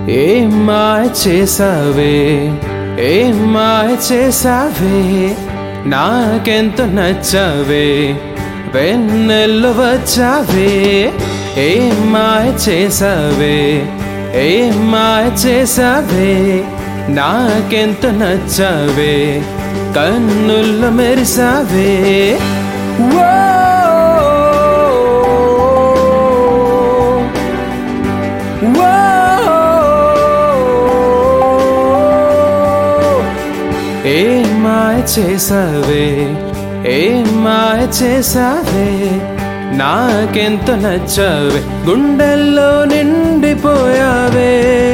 ఏం మాయ చేసావే ఏం మాయ చేసావే నాకెంత నచ్చావే వెన్నెల్లు వచ్చావే ఏం మాయ చేసావే ఏం మాయ చేసావే నాకెంత నచ్చావే కన్నుల్లో మెరిసావే ఓ ఏ మాయ చేసావే ఏ మాయ చేసావే నాకెంత నచ్చావే గుండెల్లో నిండిపోయావే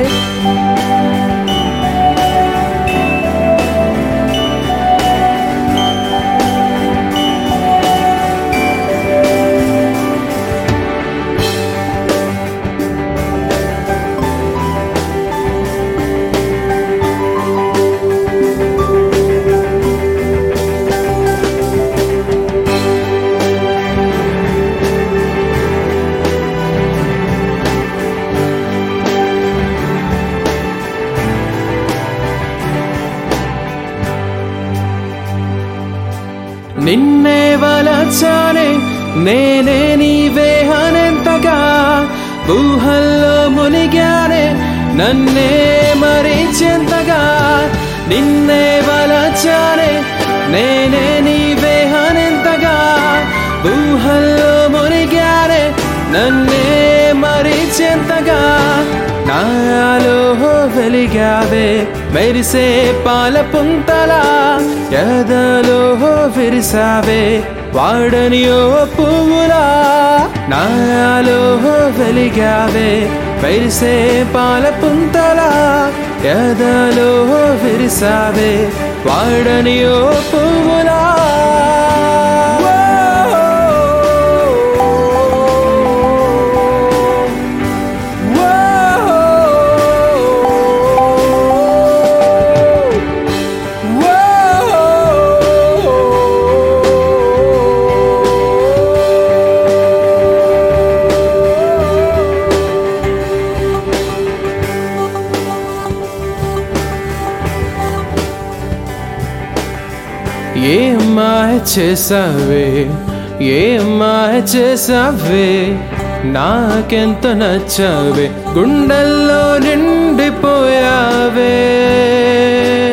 నిన్నే వలచానే నేనే నీవే అనేంతగా ఊహల్లో మునిగానే నన్నే మరించేంతగా నిన్నే వలచానే నేనే నీవే అనేంతగా ఊహల్లో మునిగానే నన్నే మరించేంతగా నాలో వెలిగావే మెరిసే పాల పుంతలా ఎదలో విరిసావే వాడని ఓ పువ్వులా నాలో వెలిగావే మెరిసే పాల పుంతలా ఎదలో విరిసావే వాడని ఓ పువ్వులా ఏ మాయ చేసావే ఏ మాయ చేసావే నాకెంత నచ్చావే గుండెల్లో నిండిపోయావే